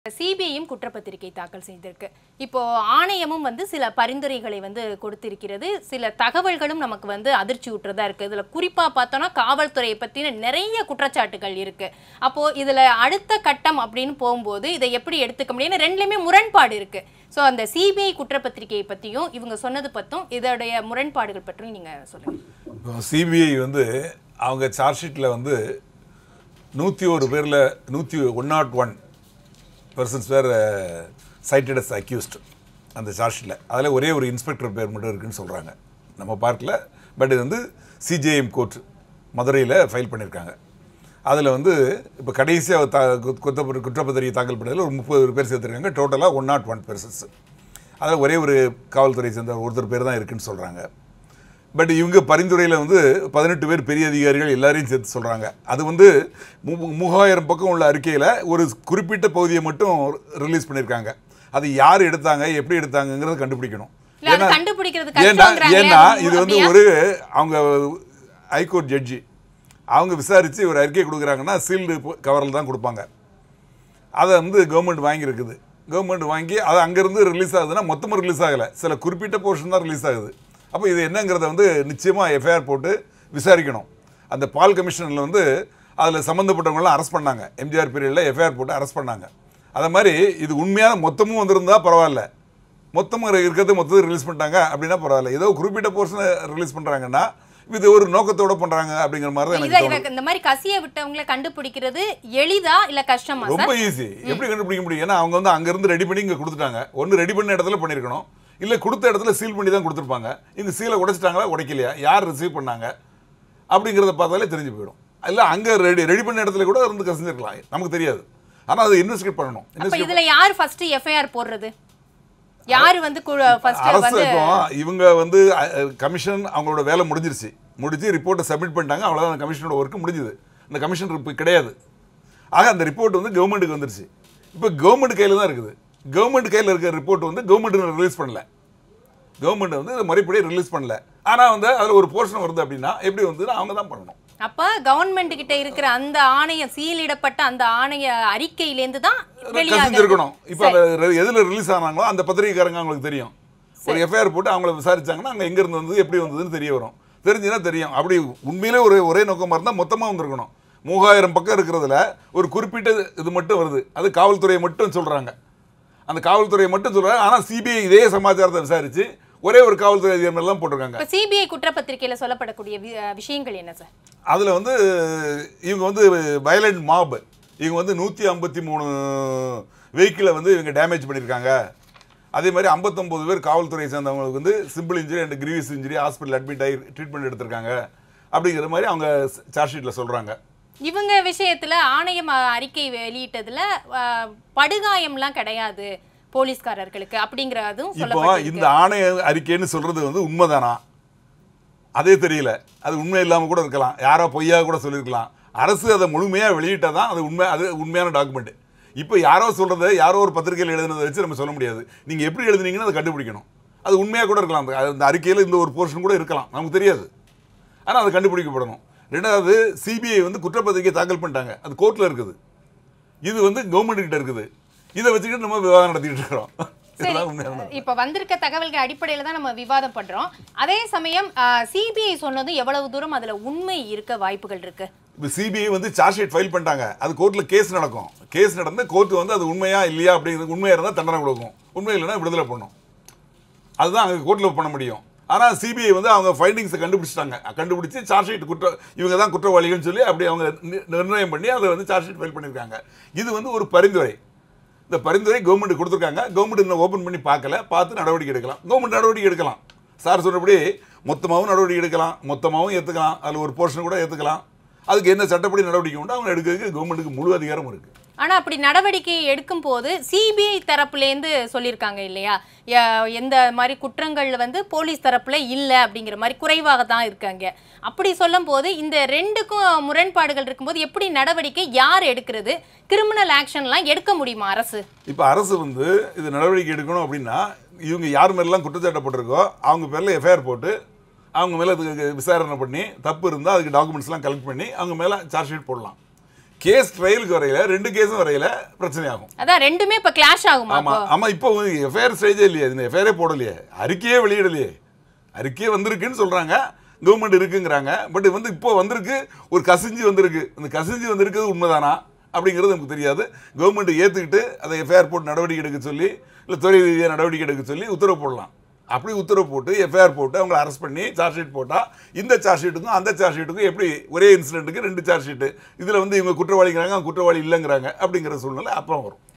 சிபிஐயும் குற்றப்பத்திரிகை தாக்கல் செய்திருக்கு இப்போ ஆணையமும் வந்து சில பரிந்துரைகளை வந்து கொடுத்திருக்கிறது சில தகவல்களும் நமக்கு வந்து அதிர்ச்சி ஊட்டுறதா இருக்கு இதுல குறிப்பா பார்த்தோம்னா காவல்துறையை பத்தின நிறைய குற்றச்சாட்டுகள் இருக்கு அப்போ இதுல அடுத்த கட்டம் அப்படின்னு போகும்போது இதை எப்படி எடுத்துக்க முடியும் ஏன்னா ரெண்டுலயுமே முரண்பாடு இருக்கு ஸோ அந்த சிபிஐ குற்றப்பத்திரிகையை பத்தியும் இவங்க சொன்னது பத்தும் இதோடைய முரண்பாடுகள் பற்றியும் நீங்க சொல்லுங்க இப்போ சிபிஐ வந்து அவங்க சார்ஜ் ஷீட்டில் வந்து நூற்றி ஒரு பேரில் நூற்றி ஒன் நாட் ஒன் பர்சன்ஸ் பேர் சைட்டட் அஸ் அக்யூஸ்ட் அந்த சார்ஜ் ஷீட்டில் அதில் ஒரே ஒரு இன்ஸ்பெக்டர் பேர் மட்டும் இருக்குன்னு சொல்கிறாங்க நம்ம பார்க்கல பட் இது வந்து சிஜேஎம் கோர்ட் மதுரையில் ஃபைல் பண்ணியிருக்காங்க அதில் வந்து இப்போ கடைசியாக தா குற்ற குற்றப்பத்திரிகை தாக்கல் பண்ணதில் ஒரு முப்பது பேர் சேர்த்துருக்காங்க டோட்டலாக ஒன் நாட் ஒன் பர்சன்ஸ் அதில் ஒரே ஒரு காவல்துறை சேர்ந்த ஒருத்தர் பேர் தான் இருக்குன்னு சொல்கிறாங்க பட் இவங்க பரிந்துரையில் வந்து பதினெட்டு பேர் பெரிய அதிகாரிகள் எல்லாரையும் சேர்த்து சொல்கிறாங்க அது வந்து மு- மூவாயிரம் பக்கம் உள்ள அறிக்கையில் ஒரு குறிப்பிட்ட பகுதியை மட்டும் ரிலீஸ் பண்ணியிருக்காங்க அது யார் எடுத்தாங்க எப்படி எடுத்தாங்கங்கிறத கண்டுபிடிக்கணும் இல்ல அது ஏன்னா- கண்டுபிடிக்கிறது ஏன்னா கஷ்டங்கிறாங்களே, ஏன்னா அது இது வந்து அப்படியா? ஒரு அவங்க ஹைகோர்ட் ஜட்ஜி அவங்க விசாரித்து ஒரு அறிக்கை கொடுக்குறாங்கன்னா சீல்டு கவரில் தான் கொடுப்பாங்க அதை வந்து கவர்மெண்ட் வாங்கியிருக்குது கவர்மெண்ட் வாங்கி அது அங்கேருந்து ரிலீஸ் ஆகுதுன்னா மொத்தமாக ரிலீஸ் ஆகலை சில குறிப்பிட்ட போர்ஷன் தான் ரிலீஸ் ஆகுது அப்போ இது என்னங்கிறத வந்து நிச்சயமாக எஃப்ஐஆர் போட்டு விசாரிக்கணும் அந்த பால் கமிஷனில் வந்து அதில் சம்மந்தப்பட்டவங்களாம் அரெஸ்ட் பண்ணாங்க எம்ஜிஆர் பீரியடில் எஃப்ஐஆர் போட்டு அரெஸ்ட் பண்ணாங்க அதை மாதிரி இது உண்மையான மொத்தமும் வந்திருந்தா பரவாயில்ல மொத்தமாக இருக்கிறது மொத்தத்தை ரிலீஸ் பண்ணிட்டாங்க அப்படின்னா பரவாயில்ல ஏதோ குறிப்பிட்ட போர்ஷனை ரிலீஸ் பண்ணுறாங்கன்னா இது ஒரு நோக்கத்தோட பண்ணுறாங்க அப்படிங்கிற மாதிரி தான் எனக்கு இதை தோணுது எனக்கு இந்த மாதிரி கசிய விட்டவங்களை கண்டுபிடிக்கிறது எளிதா இல்ல கஷ்டமா சார் ரொம்ப ஈஸி எப்படி கண்டுபிடிக்க முடியும் ஏன்னா அவங்க வந்து அங்கேருந்து ரெடி பண்ணி இங்கே கொடுத்துட்டாங்க ஒன்று ரெடி பண்ண இடத்துல பண்ணியிருக்கணும் இல்லை கொடுத்த இடத்துல சீல் பண்ணி தான் கொடுத்துருப்பாங்க இந்த சீலை உடைச்சிட்டாங்களா உடைக்கலையா யார் ரிசீவ் பண்ணாங்க அப்படிங்கிறத பார்த்தாலே தெரிஞ்சு போயிடும் இல்லை அங்கே ரெடி ரெடி பண்ண இடத்துல கூட இருந்து கசிஞ்சிருக்கலாம் நமக்கு தெரியாது ஆனால் அதை இன்வெஸ்டிகேட் பண்ணணும் அப்ப இன்வெஸ்டிகேட் இதுல யார் ஃபர்ஸ்ட் எஃப்ஐஆர் போடுறது யாரு வந்து ஃபர்ஸ்ட் அரசு வந்து இப்போ இவங்க வந்து கமிஷன் அவங்களோட வேலை முடிஞ்சிருச்சு முடிஞ்சு ரிப்போர்ட்டை சப்மிட் பண்ணிட்டாங்க அவ்வளோதான் கமிஷனோட ஒர்க்கு முடிஞ்சுது இந்த கமிஷன் இப்போ கிடையாது ஆக அந்த ரிப்போர்ட் வந்து கவர்மெண்ட்டுக்கு வந்துருச்சு இப்போ கவர்மெண்ட் கையில் தான் இருக்குது கவர்மெண்ட் கையில் இருக்கிற ரிப்போர்ட் வந்து கவர்மெண்ட் ரிலீஸ் பண்ணல கவர்மெண்ட் வந்து இதை முறைப்படி ரிலீஸ் பண்ணல ஆனால் வந்து அதில் ஒரு போர்ஷன் வருது அப்படின்னா எப்படி வந்து அவங்க தான் பண்ணணும் அப்ப கவர்மெண்ட் கிட்ட இருக்கிற அந்த ஆணைய சீலிடப்பட்ட அந்த ஆணைய அறிக்கையிலேருந்து தான் வெளியாகுது கசிஞ்சிருக்கணும் இப்போ அந்த ரெ- எதுல ரிலீஸ் ஆனாங்களோ அந்த பத்திரிகைக்காரங்க அவங்களுக்கு தெரியும் ஒரு எஃப்ஐஆர் போட்டு அவங்கள விசாரிச்சாங்கன்னா அங்கே எங்க இருந்து வந்தது எப்படி வந்ததுன்னு தெரிய வரும் தெரிஞ்சுன்னா தெரியும் அப்படி உண்மையிலே ஒரு ஒரே நோக்கமாக இருந்தால் மொத்தமாக வந்திருக்கணும் மூவாயிரம் பக்கம் இருக்கிறதுல ஒரு குறிப்பிட்ட இது மட்டும் வருது அது காவல்துறையை மட்டும் சொல்றாங்க அந்த காவல்துறையை மட்டும் சொல்றாங்க ஆனால் சிபிஐ இதே சமாச்சாரத்தை விசாரிச்சு ஒரே ஒரு காவல்துறை அதிகாரி மேல தான் போட்டிருக்காங்க இப்ப சிபிஐ குற்றப்பத்திரிகையில சொல்லப்படக்கூடிய வி- அஹ் விஷயங்கள் என்ன சார் அதில் வந்து இவங்க வந்து வயலண்ட் மாப் இவங்க வந்து நூற்றி ஐம்பத்தி மூணு வெஹிக்கிளை வந்து இவங்க டேமேஜ் பண்ணியிருக்காங்க அதே மாதிரி 59 பேர் காவல்துறையை சேர்ந்தவங்களுக்கு வந்து simple injury and grievous injury hospital admit ஆகி ட்ரீட்மெண்ட் எடுத்திருக்காங்க அப்படிங்கிற மாதிரி அவங்க சார்ஜ் ஷீட்டில் சொல்கிறாங்க இவங்க விஷயத்துல ஆணையம் அஹ், அறிக்கை வெளியிட்டதுல அஹ், படுகாயம்லாம் கிடையாது போலீஸ்காரர்களுக்கு அப்படிங்கறதும் இப்போ சொல்லப்பட்டிருக்கு இந்த ஆணைய அறிக்கைன்னு சொல்கிறது வந்து உண்மைதானா அதே தெரியல அது உண்மை இல்லாமல் கூட இருக்கலாம் யாரோ பொய்யா கூட சொல்லியிருக்கலாம் அரசு அதை முழுமையாக வெளியிட்டால் தான் அது உண்மை அது உண்மையான டாக்குமெண்ட் இப்போ யாரோ சொல்கிறத யாரோ ஒரு பத்திரிகையில் எழுதுனதை வச்சு நம்ம சொல்ல முடியாது நீங்கள் எப்படி எழுதுனீங்கன்னு அதை கண்டுபிடிக்கணும் அது உண்மையாக கூட இருக்கலாம் அந்த- அந்த அறிக்கையில் இந்த ஒரு போர்ஷன் கூட இருக்கலாம் நமக்கு தெரியாது ஆனால் அது கண்டுபிடிக்கப்படணும் ரெண்டாவது சிபிஐ வந்து குற்றப்பத்திரிக்கை தாக்கல் பண்ணிட்டாங்க அது கோர்ட்டில் இருக்குது இது வந்து கவர்மெண்ட் கிட்ட இருக்குது இதை வச்சுக்கிட்டு நம்ம விவாதம் நடத்திக்கிட்டு இருக்கிறோம் இதெல்லாம் உண்மையான இப்ப வந்திருக்க தகவல்கள் அடிப்படையில தான் நம்ம விவாதம் பண்றோம் அதே சமயம் சிபிஐ சொன்னது எவ்வளவு தூரம் அதுல உண்மை இருக்க வாய்ப்புகள் இருக்கு இப்போ சிபிஐ வந்து சார்ஜ் ஷீட் ஃபைல் பண்ணிட்டாங்க அது கோர்ட்டில் கேஸ் நடக்கும் கேஸ் நடந்து கோர்ட் வந்து அது உண்மையா இல்லையா அப்படிங்கிறது உண்மையாக இருந்தால் தண்டனை கொடுக்கும் உண்மை இல்லைன்னா விடுதலை பண்ணும் அதுதான் அங்கே கோர்ட்டில் பண்ண முடியும் ஆனால் சிபிஐ வந்து அவங்க ஃபைண்டிங்ஸை கண்டுபிடிச்சிட்டாங்க கண்டுபிடிச்சி சார்ஜ் ஷீட் குற்ற இவங்க தான் குற்றவாளிகள்னு சொல்லி அப்படி அவங்க நி- நிர்ணயம் பண்ணி அதை வந்து சார்ஜ் ஷீட் ஃபைல் பண்ணியிருக்காங்க இது வந்து ஒரு பரிந்துரை இந்த பரிந்துரை கவர்மெண்ட் கொடுத்துருக்காங்க கவர்மெண்ட் இன்னும் ஓப்பன் பண்ணி பார்க்கல பார்த்து நடவடிக்கை எடுக்கலாம் கவர்மெண்ட் நடவடிக்கை எடுக்கலாம் சார் சொன்னபடி மொத்தமாகவும் நடவடிக்கை எடுக்கலாம் மொத்தமாகவும் ஏற்றுக்கலாம் அதில் ஒரு போர்ஷன் கூட ஏற்றுக்கலாம் அதுக்கு என்ன சட்டப்படி நடவடிக்கை உண்டு அவங்க எடுக்கிறதுக்கு கவர்மெண்ட்டுக்கு முழு அதிகாரம் இருக்குது ஆனா அப்படி நடவடிக்கை எடுக்கும் போது சிபிஐ தரப்புலேருந்து சொல்லியிருக்காங்க இல்லையா ய- எந்த மாதிரி குற்றங்கள் வந்து போலீஸ் தரப்புல இல்ல அப்படிங்கிற மாதிரி குறைவாக தான் இருக்காங்க அப்படி சொல்லும் போது இந்த ரெண்டுக்கும் முரண்பாடுகள் இருக்கும்போது எப்படி நடவடிக்கை யார் எடுக்கிறது கிரிமினல் ஆக்ஷன்லாம் எடுக்க முடியுமா அரசு இப்போ அரசு வந்து இது நடவடிக்கை எடுக்கணும் அப்படின்னா இவங்க யார் மேலாம் குற்றச்சாட்டப்பட்டிருக்கோ அவங்க பேரில் எஃப்ஐஆர் போட்டு அவங்க மேலே அதுக்கு விசாரணை பண்ணி தப்பு இருந்தால் அதுக்கு டாக்குமெண்ட்ஸ்லாம் கலெக்ட் பண்ணி அவங்க மேலே சார்ஜ் ஷீட் போடலாம் கேஸ் ட்ரையலுக்கு வரையில ரெண்டு கேஸும் வரையில பிரச்சனை ஆகும் அதான் ரெண்டுமே இப்ப கிளாஷ் ஆகுமா ஆமா அப்போ ஆமா இப்போ எஃப்ஐஆர் ஸ்டேஜே இல்லையே இந்த எஃப்ஐஆரே போடலையே அறிக்கையே வெளியிடலையே அறிக்கையே வந்திருக்குன்னு சொல்றாங்க கவர்மெண்ட் இருக்குங்கிறாங்க பட் வந்து இப்போ வந்திருக்கு ஒரு கசிஞ்சு வந்திருக்கு அந்த கசிஞ்சு வந்திருக்கிறது உண்மைதானா அப்படிங்கிறது நமக்கு தெரியாது கவர்மெண்ட் ஏற்றுக்கிட்டு அதை எஃப்ஐஆர் போட்டு நடவடிக்கை எடுக்க சொல்லி இல்லை துறை ரீதியாக நடவடிக்கை எடுக்க சொல்லி உத்தரவு போடலாம் அப்படி உத்தரவு போட்டு எஃப்ஐஆர் போட்டு அவங்களை அரெஸ்ட் பண்ணி சார்ஜ் ஷீட் போட்டால் இந்த சார்ஜ் ஷீட்டுக்கும் அந்த சார்ஜ் ஷீட்டுக்கும் எப்படி ஒரே இன்சிடென்ட்டுக்கு ரெண்டு சார்ஜ் ஷீட்டு இதில் வந்து இவங்க குற்றவாளிங்கிறாங்க அவங்க குற்றவாளி இல்லைங்கிறாங்க அப்படிங்கிற சூழ்நிலை அப்புறம் வரும்